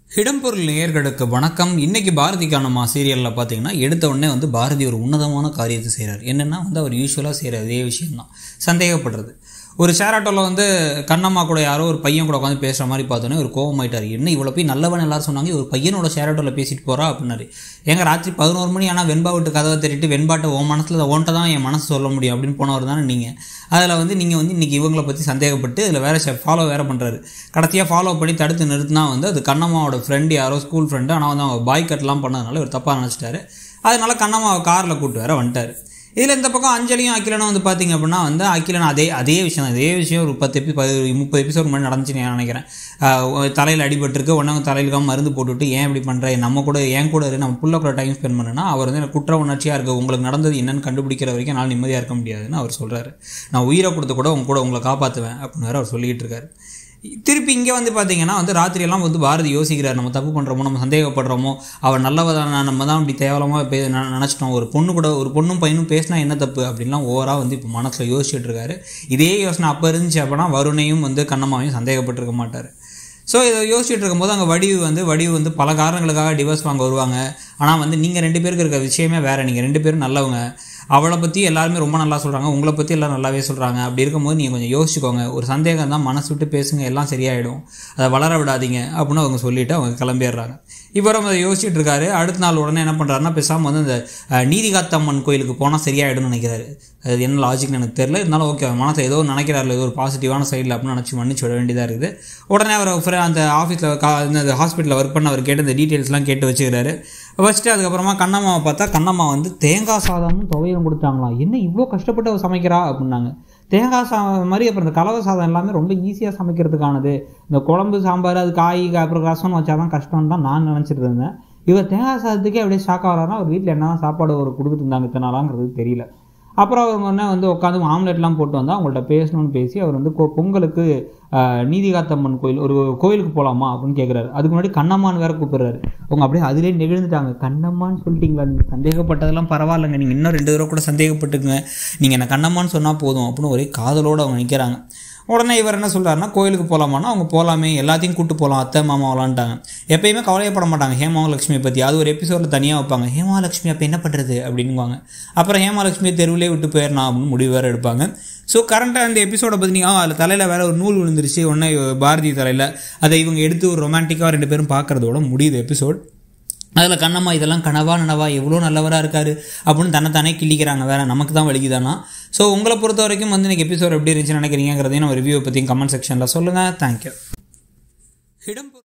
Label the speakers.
Speaker 1: இடம்பொருள் நேயர்களுக்கு வணக்கம் இன்னைக்கு பாரதி காணமா சீரியலில் பார்த்தீங்கன்னா எடுத்த உடனே வந்து பாரதி ஒரு உன்னதமான காரியத்தை செய்கிறார் என்னென்னா வந்து அவர் யூஸ்வலாக செய்கிற அதே விஷயம்தான் சந்தேகப்படுறது ஒரு ஷேர் ஆட்டோவில் வந்து கண்ணம்மா கூட யாரோ ஒரு பையன் கூட உட்காந்து பேசுகிற மாதிரி பார்த்தோன்னே ஒரு கோவமாயிட்டார் என்ன இவ்வளோ போய் நல்லவன் எல்லாரும் சொன்னாங்க ஒரு பையனோட ஷேர் ஆட்டோவில் பேசிட்டு போகிறா அப்படின்னாரு எங்க ராத்திரி பதினோரு மணி ஆனால் வெண்பா விட்டு கதவை தட்டிட்டு வெண்பாட்டை உன் மனசில் ஓன்ட்ட தான் என் மனசு சொல்ல முடியும் அப்படின்னு போனவர் தானே நீங்கள் அதில் வந்து நீங்கள் வந்து இன்றைக்கி இவங்களை பற்றி சந்தேகப்பட்டு இதில் வேறு ஃபாலோ வேறு பண்ணுறாரு கடைசியாக ஃபாலோ பண்ணி தடுத்து நிறுத்தினா வந்து அது கண்ணம்மாவோட ஃப்ரெண்டு யாரோ ஸ்கூல் ஃப்ரெண்டு ஆனால் வந்து அவங்க பாய் கட்லாம் பண்ணதுனால ஒரு தப்பாக நினச்சிட்டாரு அதனால கண்ணம்மாவை காரில் கூப்பிட்டு வேற வந்துட்டார் இதில் இந்த பக்கம் அஞ்சலியும் அகிலனும் வந்து பார்த்தீங்க அப்படின்னா வந்து அகிலன் அதே அதே விஷயம் தான் அதே விஷயம் ஒரு பத்து எபி முப்பது எபிசோட் முன்னாடி நடந்துச்சுன்னு நான் நினைக்கிறேன் தலையில் அடிபட்டிருக்கு உடனே தலையிலுக்காக மருந்து போட்டுவிட்டு ஏன் இப்படி பண்ணுற நம்ம கூட ஏன் கூட இரு நம்ம புள்ள கூட டைம் ஸ்பெண்ட் பண்ணுனா அவர் வந்து எனக்கு குற்ற உணர்ச்சியாக இருக்குது உங்களுக்கு நடந்தது என்னன்னு கண்டுபிடிக்கிற வரைக்கும் என்னால் நிம்மதியாக இருக்க முடியாதுன்னு அவர் சொல்கிறாரு நான் உயிரை கொடுத்து கூட உங்க கூட உங்களை காப்பாற்றுவேன் அப்படின்னு வேறு அவர் சொல்லிக்கிட்டு இருக்காரு திருப்பி இங்கே வந்து பார்த்தீங்கன்னா வந்து ராத்திரியெல்லாம் வந்து பாரதி யோசிக்கிறார் நம்ம தப்பு பண்ணுறோமோ நம்ம சந்தேகப்படுறோமோ அவள் நல்லவதான நம்ம தான் இப்படி தேவலமாக பே நினச்சிட்டோம் ஒரு பொண்ணு கூட ஒரு பொண்ணும் பையனும் பேசினா என்ன தப்பு அப்படின்லாம் ஓவராக வந்து இப்போ மனசில் யோசிச்சுட்டு இருக்காரு இதே யோசனை அப்போ இருந்துச்சு அப்படின்னா வருணையும் வந்து கண்ணம்மாவையும் சந்தேகப்பட்டிருக்க மாட்டார் ஸோ இதை யோசிச்சுட்டு இருக்கும்போது அங்கே வடிவு வந்து வடிவு வந்து பல காரணங்களுக்காக டிவோர்ஸ் வாங்க வருவாங்க ஆனால் வந்து நீங்கள் ரெண்டு பேருக்கு இருக்க விஷயமே வேறு நீங்கள் ரெண்டு பேரும் நல்லவங்க அவளை பற்றி எல்லாருமே ரொம்ப நல்லா சொல்கிறாங்க உங்களை பற்றி எல்லாம் நல்லாவே சொல்கிறாங்க அப்படி இருக்கும்போது நீங்கள் கொஞ்சம் யோசிச்சுக்கோங்க ஒரு சந்தேகம் தான் மனசு விட்டு பேசுங்க எல்லாம் சரியாயிடும் அதை வளர விடாதீங்க அப்படின்னு அவங்க சொல்லிவிட்டு அவங்க கிளம்பிடுறாங்க இவரும் அதை யோசிச்சுட்டு இருக்காரு அடுத்த நாள் உடனே என்ன பண்ணுறாருன்னா பேசாமல் வந்து இந்த நீதிகாத்தம்மன் கோயிலுக்கு போனால் சரியாயிடும்னு நினைக்கிறாரு அது என்ன லாஜிக்னு எனக்கு தெரியல இருந்தாலும் ஓகே மனசை ஏதோ நினைக்கிறாரு ஏதோ ஒரு பாசிட்டிவான சைடில் அப்படின்னு நினச்சி மன்னிச்சு விட வேண்டியதாக இருக்குது உடனே அவர் அந்த ஆஃபீஸில் கா இந்த ஹாஸ்பிட்டலில் ஒர்க் பண்ண அவர் கேட்டு இந்த டீட்டெயில்ஸ்லாம் கேட்டு வச்சுக்கிறாரு வச்சுட்டு அதுக்கப்புறமா கண்ணம்மாவை பார்த்தா கண்ணம்மா வந்து தேங்காய் சாதமும் துவையலும் கொடுத்தாங்களாம் என்ன இவ்வளோ கஷ்டப்பட்டு அவள் சமைக்கிறா அப்படின்னாங்க தேங்காய் சாதம் மாதிரி அப்புறம் இந்த கலவை சாதம் எல்லாமே ரொம்ப ஈஸியாக சமைக்கிறதுக்கானது இந்த குழம்பு சாம்பார் அது காய் அப்புறம் ரசம் வச்சா தான் கஷ்டம் தான் நான் நினச்சிட்டு இருந்தேன் இவர் தேங்காய் சாதத்துக்கே அப்படியே ஷாக் ஆகிறாருன்னா அவர் வீட்டில் என்ன சாப்பாடு ஒரு கொடுத்துட்டு இருந்தாங்க இத்தனாலாங்கிறது தெரியல அப்புறம் அவங்க என்ன வந்து உட்காந்து ஆம்லெட்லாம் போட்டு வந்தால் அவங்கள்ட்ட பேசணும்னு பேசி அவர் வந்து பொங்கலுக்கு நீதிகாத்தம்மன் கோயில் ஒரு கோயிலுக்கு போகலாமா அப்படின்னு கேட்குறாரு அதுக்கு முன்னாடி கண்ணம்மான்னு வேற கூப்பிடுறாரு அவங்க அப்படியே அதிலே நெகிழ்ந்துட்டாங்க கண்ணம்மான்னு சொல்லிட்டீங்களா நீங்கள் சந்தேகப்பட்டதெல்லாம் பரவாயில்லைங்க நீங்கள் இன்னும் ரெண்டு தடவை கூட சந்தேகப்பட்டுங்க நீங்கள் என்ன கண்ணம்மான்னு சொன்னால் போதும் அப்படின்னு ஒரே காதலோடு அவங்க நிற்கிறாங்க உடனே இவர் என்ன சொல்கிறாருன்னா கோயிலுக்கு போகலாமான்னா அவங்க போகலாமே எல்லாத்தையும் கூட்டு போகலாம் அத்தை மாமா விளாண்டாங்க எப்பயுமே கவலையப்பட மாட்டாங்க ஹேமாலட்சுமியை பற்றி அது ஒரு எபிசோடில் தனியாக வைப்பாங்க ஹேமாலட்சுமி அப்போ என்ன பண்ணுறது அப்படின்வாங்க அப்புறம் ஹேமாலட்சுமியை தெருவிலே விட்டு போயிடலாம் அப்படின்னு முடிவு வேறு எடுப்பாங்க ஸோ கரண்ட்டாக அந்த எபிசோடை பற்றி நீங்கள் அதில் தலையில் வேறு ஒரு நூல் விழுந்துருச்சு உடனே பாரதி தலையில் அதை இவங்க எடுத்து ஒரு ரொமான்டிக்காக ரெண்டு பேரும் பார்க்குறதோட முடியுது எபிசோட் அதில் கண்ணம்மா இதெல்லாம் கனவா நனவா எவ்வளோ நல்லவராக இருக்கார் அப்படின்னு தன்னைத்தானே கிள்ளிக்கிறாங்க வேறு நமக்கு தான் வலிக்குதானா ஸோ உங்களை பொறுத்த வரைக்கும் வந்து எனக்கு எபிசோட் எப்படி இருந்துச்சுன்னு நினைக்கிறீங்கிறதையும் நம்ம ரிவ்யூ பற்றியும் கமெண்ட் செக்ஷனில் சொல்லுங்கள் தேங்க்யூ